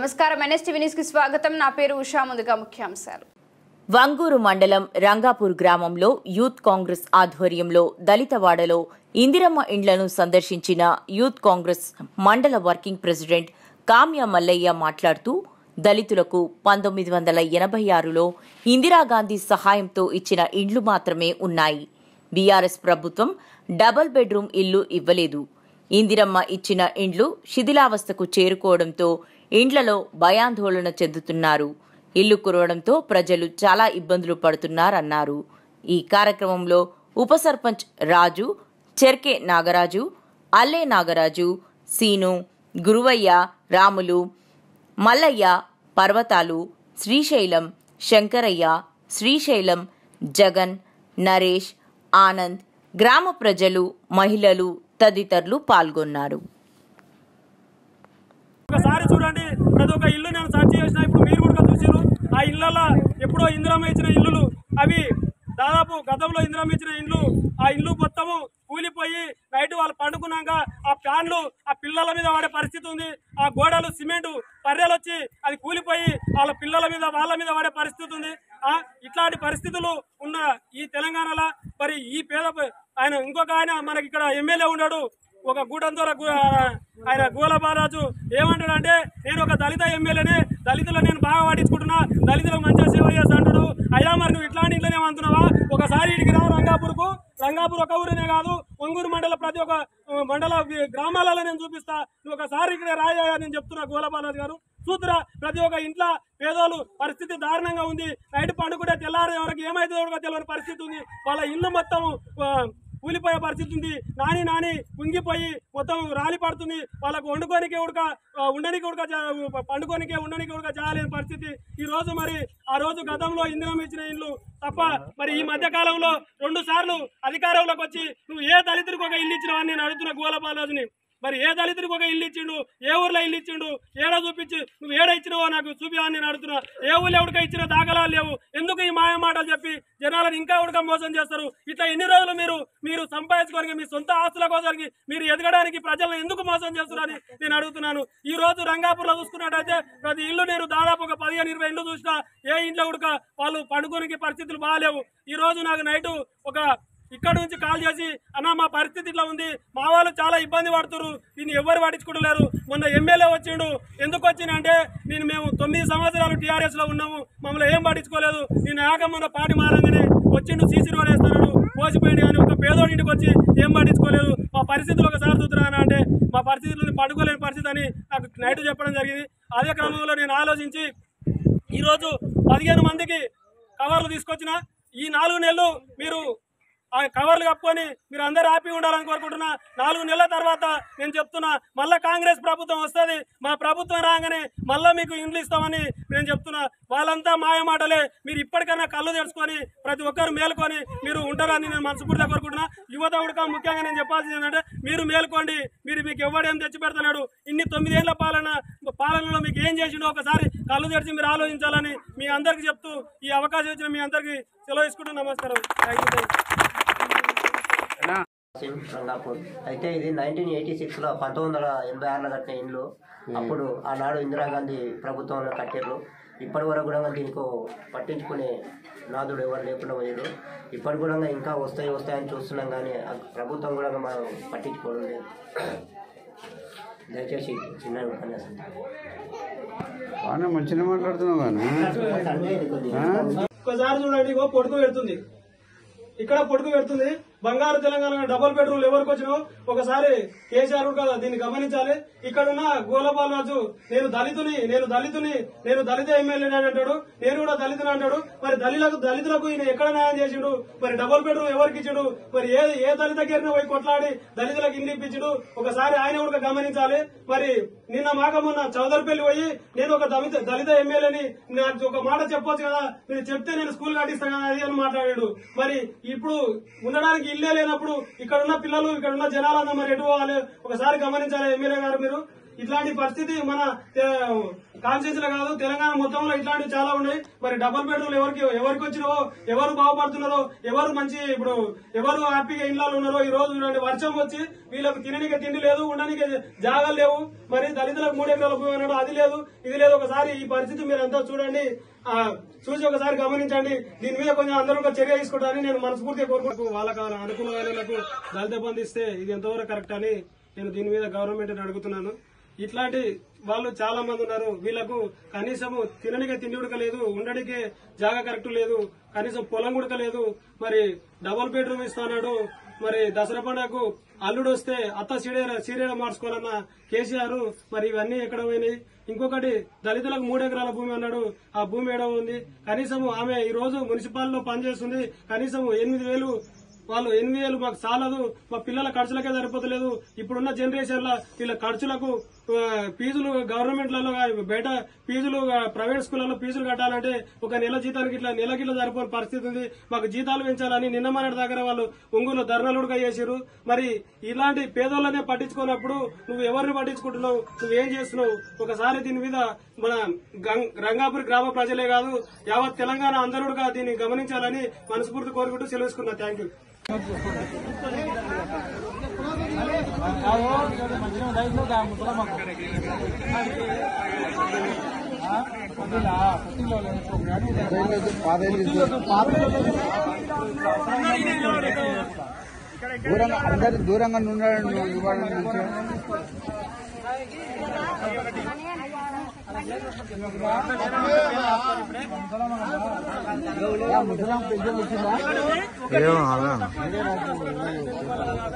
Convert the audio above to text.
నమస్కారం NSTV news కి స్వాగతం నా పేరు ఉషా ముందుగా ముఖ్యాంశాలు వంగూరు మండలం రంగాపూర్ గ్రామంలో యూత్ కాంగ్రెస్ ఆధ్వర్యంలో దళితవాడలో ఇందిరమ్మ ఇండ్లను సందర్శించిన యూత్ కాంగ్రెస్ మండల వర్కింగ్ ప్రెసిడెంట్ కామ్య మల్లయ్య మాట్లాడుతూ దళితులకు పంతొమ్మిది వందల ఎనభై ఆరులో ఇందిరాగాంధీ సహాయంతో ఇచ్చిన ఇండ్లు మాత్రమే ఉన్నాయి బీఆర్ఎస్ ప్రభుత్వం డబుల్ బెడ్రూమ్ ఇల్లు ఇవ్వలేదు ఇందిరమ్మ ఇచ్చిన ఇండ్లు శిథిలావస్థకు చేరుకోవడంతో ఇండ్లలో భయాందోళన చెందుతున్నారు ఇల్లు కురవడంతో ప్రజలు చాలా ఇబ్బందులు పడుతున్నారన్నారు ఈ కార్యక్రమంలో ఉప సర్పంచ్ రాజు చెర్కే నాగరాజు అల్లే నాగరాజు సీను గురువయ్య రాములు మల్లయ్య పర్వతాలు శ్రీశైలం శంకరయ్య శ్రీశైలం జగన్ నరేష్ ఆనంద్ గ్రామ ప్రజలు మహిళలు తదితరులు పాల్గొన్నారు ఒకసారి చూడండి ప్రతి ఒక్క ఇల్లు నేను సెర్చ్ చేసిన ఇప్పుడు మీరు కూడా చూసారు ఆ ఇళ్లలో ఎప్పుడో ఇందిరామ ఇచ్చిన ఇల్లులు అవి దాదాపు గతంలో ఇందిరామ ఇచ్చిన ఇండ్లు ఆ ఇల్లు మొత్తము కూలిపోయి నైట్ వాళ్ళు పండుకున్నాక ఆ ఫ్యాన్లు ఆ పిల్లల మీద వాడే పరిస్థితి ఉంది ఆ గోడలు సిమెంట్ పర్రెలు వచ్చి అది కూలిపోయి వాళ్ళ పిల్లల మీద వాళ్ళ మీద వాడే పరిస్థితి ఉంది ఆ ఇట్లాంటి పరిస్థితులు ఉన్న ఈ తెలంగాణలో మరి ఈ పేద ఆయన ఇంకొక ఆయన మనకి ఇక్కడ ఎమ్మెల్యే ఉన్నాడు ఒక గూడంతో ఆయన గోల బాలరాజు ఏమంటాడంటే నేను ఒక దళిత ఎమ్మెల్యేనే దళితులు నేను బాగా పట్టించుకుంటున్నా దళితులకు మంచిగా సేవ చేస్తా అంటాడు అయ్యా మరి నువ్వు ఇట్లాంటి ఇంట్లోనే అంటున్నావా ఒకసారి ఇడికి రా రంగాపూర్కు రంగాపూర్ ఒక ఊరినే కాదు ఒంగూరు మండల ప్రతి ఒక్క ఆ, మండల వి- గ్రామాలలో నేను చూపిస్తా నువ్వు ఒకసారి ఇక్కడ రాయా నేను చెప్తున్నా గోల బాలరాజు గారు చూతురా ప్రతి ఒక్క ఇంట్లో పేదోళ్ళు పరిస్థితి దారుణంగా ఉంది నైట్ పండుకుంటే తెల్లారి ఎవరికి ఏమైతుందో కూడా తెలియని పరిస్థితి ఉంది వాళ్ళ ఇల్లు మొత్తం ఆ, కూలిపోయే పరిస్థితి ఉంది నాని నాని కుంగిపోయి మొత్తం రాలి పడుతుంది వాళ్ళకు వండుకోనికే ఉడక ఆ, ఉండనికి ఉడక జా- పండుకోనికే ఉండనికి ఉడక చేయలేని పరిస్థితి ఈ రోజు మరి ఆ రోజు గతంలో ఇందిరం ఇచ్చిన ఇల్లు తప్ప మరి ఈ మధ్య కాలంలో రెండు సార్లు అధికారంలోకి వచ్చి నువ్వు ఏ దళితుడికి ఒక ఇల్లు ఇచ్చినావని నేను అడుగుతున్న గోలబాలాజుని మరి ఏ దళితుడికి ఒక ఇల్లు ఇచ్చిండు ఏ ఊర్లో ఇల్లు ఇచ్చిండు ఏడ చూపించి నువ్వు ఏడ ఇచ్చినావో నాకు చూపించని నేను అడుగుతున్నా ఏ ఊళ్ళో ఎవడిక ఇచ్చిన దాఖలాలు లేవు ఎందుకు ఈ మాయ మాటలు చెప్పి జనాలను ఇంకా ఉడక మోసం చేస్తారు ఇట్లా ఎన్ని రోజులు మీరు మీరు సంపాదించుకోవడానికి మీ సొంత ఆస్తుల కోసానికి మీరు ఎదగడానికి ప్రజలను ఎందుకు మోసం చేస్తున్నారని నేను అడుగుతున్నాను ఈ రోజు రంగాపూర్లో చూసుకున్నట్టయితే ప్రతి ఇల్లు నేను దాదాపు ఒక పదిహేను ఇరవై ఇల్లు చూసినా ఏ ఇంట్లో ఉడక వాళ్ళు పండుకోనికి పరిస్థితులు బాగాలేవు ఈ రోజు నాకు నైటు ఒక ఇక్కడ నుంచి కాల్ చేసి అన్న మా పరిస్థితి ఇట్లా ఉంది మా వాళ్ళు చాలా ఇబ్బంది పడుతున్నారు దీన్ని ఎవరు పట్టించుకుంటలేరు మొన్న ఎమ్మెల్యే వచ్చిండు ఎందుకు వచ్చిందంటే నేను మేము తొమ్మిది సంవత్సరాలు టీఆర్ఎస్ లో ఉన్నాము మమ్మల్ని ఏం పట్టించుకోలేదు నేను ఏకమున్న పార్టీ మారంగానే వచ్చిండు సీసీ రోడ్ వేస్తున్నాడు పోసిపోయింది కానీ ఒక పేదోడి ఇంటికి వచ్చి ఏం పట్టించుకోలేదు మా పరిస్థితులు ఒకసారి చూద్దురా అంటే మా పరిస్థితులు పండుకోలేని పరిస్థితి అని నాకు నైట్ చెప్పడం జరిగింది అదే క్రమంలో నేను ఆలోచించి ఈరోజు పదిహేను మందికి కవర్లు తీసుకొచ్చిన ఈ నాలుగు నెలలు మీరు ఆ కవర్లు కప్పుకొని మీరు అందరూ హ్యాపీగా ఉండాలని కోరుకుంటున్నా నాలుగు నెలల తర్వాత నేను చెప్తున్నా మళ్ళా కాంగ్రెస్ ప్రభుత్వం వస్తుంది మా ప్రభుత్వం రాగానే మళ్ళా మీకు ఇండ్లు ఇస్తామని నేను చెప్తున్నా వాళ్ళంతా మాయ మాటలే మీరు ఇప్పటికైనా కళ్ళు తెరుచుకొని ప్రతి ఒక్కరు మేలుకొని మీరు ఉంటారని నేను మనస్ఫూర్తిగా కోరుకుంటున్నా యువత కూడా ముఖ్యంగా నేను చెప్పాల్సింది ఏంటంటే మీరు మేలుకోండి మీరు మీకు ఎవడేం తెచ్చి పెడుతున్నాడు ఇన్ని తొమ్మిదేళ్ల పాలన పాలనలో మీకు ఏం చేసిండో ఒకసారి కళ్ళు తెరిచి మీరు ఆలోచించాలని మీ అందరికీ చెప్తూ ఈ అవకాశం ఇచ్చిన మీ అందరికీ సెలవు తీసుకుంటూ నమస్కారం థ్యాంక్ యూ సిమ్ రంగాపూర్ అయితే ఇది నైన్టీన్ ఎయిటీ సిక్స్లో పంతొమ్మిది వందల ఎనభై ఆరులో కట్టిన ఇండ్లు అప్పుడు ఆనాడు ఇందిరాగాంధీ ప్రభుత్వంలో కట్టారు ఇప్పటి వరకు కూడా దీనికి పట్టించుకునే నాదుడు ఎవరు లేకుండా పోయారు ఇప్పటి కూడా ఇంకా వస్తాయి వస్తాయని చూస్తున్నాం కానీ ఆ ప్రభుత్వం కూడా మనం పట్టించుకోవడం లేదు దయచేసి చిన్న ఉపన్యాసం బాగానే మంచిగా మాట్లాడుతున్నావు కానీ అంటే ఇది కొద్దిగా ఒకసారి చూడండి ఇగో పొడుగు పెడుతుంది ఇక్కడ పొడుగు పెడుతుంది బంగారు తెలంగాణ డబుల్ బెడ్రూమ్ ఎవరికి వచ్చినావు ఒకసారి కేసీఆర్ కూడా కదా దీన్ని గమనించాలి ఇక్కడ ఉన్న గోలపాల్ రాజు నేను దళితుని నేను దళితుని నేను దళిత ఎమ్మెల్యే అంటాడు నేను కూడా దళితుని అంటాడు మరి దళితులకు దళితులకు ఈయన ఎక్కడ న్యాయం చేసిండు మరి డబుల్ బెడ్రూమ్ ఎవరికి ఇచ్చిండు మరి ఏ ఏ దళిత దగ్గర పోయి కొట్లాడి దళితులకు ఇల్లు ఇప్పించుడు ఒకసారి ఆయన కూడా గమనించాలి మరి నిన్న మాక మొన్న చౌదరిపల్లి పోయి నేను ఒక దళిత దళిత ఎమ్మెల్యేని నాకు ఒక మాట చెప్పొచ్చు కదా మీరు చెప్తే నేను స్కూల్ కట్టిస్తాను కదా అది అని మాట్లాడాడు మరి ఇప్పుడు ఉండడానికి ఇల్లే లేనప్పుడు ఇక్కడ ఉన్న పిల్లలు ఇక్కడ ఉన్న జనాలందరూ మరి ఎటు పోవాలి ఒకసారి గమనించాలి ఎమ్మెల్యే గారు మీరు ఇట్లాంటి పరిస్థితి మన కాన్స్టిట్యూన్సీలో కాదు తెలంగాణ మొత్తంలో ఇట్లాంటివి చాలా ఉన్నాయి మరి డబుల్ బెడ్రూమ్ ఎవరికి ఎవరికి వచ్చినావో ఎవరు బాగుపడుతున్నారో ఎవరు మంచి ఇప్పుడు ఎవరు హ్యాపీగా ఇళ్ళలో ఉన్నారో ఈ రోజు చూడండి వర్షం వచ్చి వీళ్ళకి తినడానికి తిండి లేదు ఉండడానికి జాగాలు లేవు మరి దళితులకు మూడు ఎకరాల భూమి అన్నాడు అది లేదు ఇది లేదు ఒకసారి ఈ పరిస్థితి మీరు అంతా చూడండి ఆ, చూసి ఒకసారి గమనించండి దీని మీద కొంచెం అందరూ ఒక చర్య తీసుకుంటారని నేను మనస్ఫూర్తిగా కోరుకుంటూ వాళ్ళకి అనుకూల వాళ్ళకు దళిత బంధు ఇస్తే ఇది ఎంతవరకు కరెక్ట్ అని నేను దీని మీద గవర్నమెంట్ అడుగుతున్నాను ఇట్లాంటి వాళ్ళు చాలా మంది ఉన్నారు వీళ్ళకు కనీసము తిననికే తిండి ఉడక లేదు ఉండడికే జాగా కరెక్ట్ లేదు కనీసం పొలం ఉడక లేదు మరి డబుల్ బెడ్రూమ్ ఇస్తాడు మరి దసరా పండుగకు అల్లుడు వస్తే అత్త సీరియల్ సీరియల్ మార్చుకోవాలన్న కేసీఆర్ మరి ఇవన్నీ ఎక్కడ పోయినాయి ఇంకొకటి దళితులకు మూడు ఎకరాల భూమి అన్నాడు ఆ భూమి ఏడో ఉంది కనీసం ఆమె ఈ రోజు మున్సిపాల్లో పనిచేస్తుంది కనీసం ఎనిమిది వేలు వాళ్ళు ఎనిమిది వేలు మాకు చాలదు మా పిల్లల ఖర్చులకే సరిపోతలేదు ఇప్పుడున్న జనరేషన్ లో వీళ్ళ ఖర్చులకు ఆ, ఫీజులు గవర్నమెంట్లలో బయట ఫీజులు ఆ, ప్రైవేట్ స్కూళ్ళలో ఫీజులు కట్టాలంటే ఒక నెల జీతానికి ఇట్లా నెలకి ఇట్లా సరిపోని పరిస్థితి ఉంది మాకు జీతాలు పెంచాలని నిన్న మొన్నటి దగ్గర వాళ్ళు ఒంగులో ధర్నాలుగా చేశారు మరి ఇలాంటి పేదోళ్ళనే పట్టించుకున్నప్పుడు నువ్వు ఎవరిని పట్టించుకుంటున్నావు నువ్వేం చేస్తున్నావు ఒకసారి దీని మీద మన గం- రంగాపురి గ్రామ ప్రజలే కాదు యావత్ తెలంగాణ అందరూ దీన్ని గమనించాలని మనస్ఫూర్తి కోరుకుంటూ సెలవుకున్నా థ్యాంక్ యూ దూరంగా అందరు దూరంగా ఉండడం ఇవ్వడం మంచిగా ఏమో అలా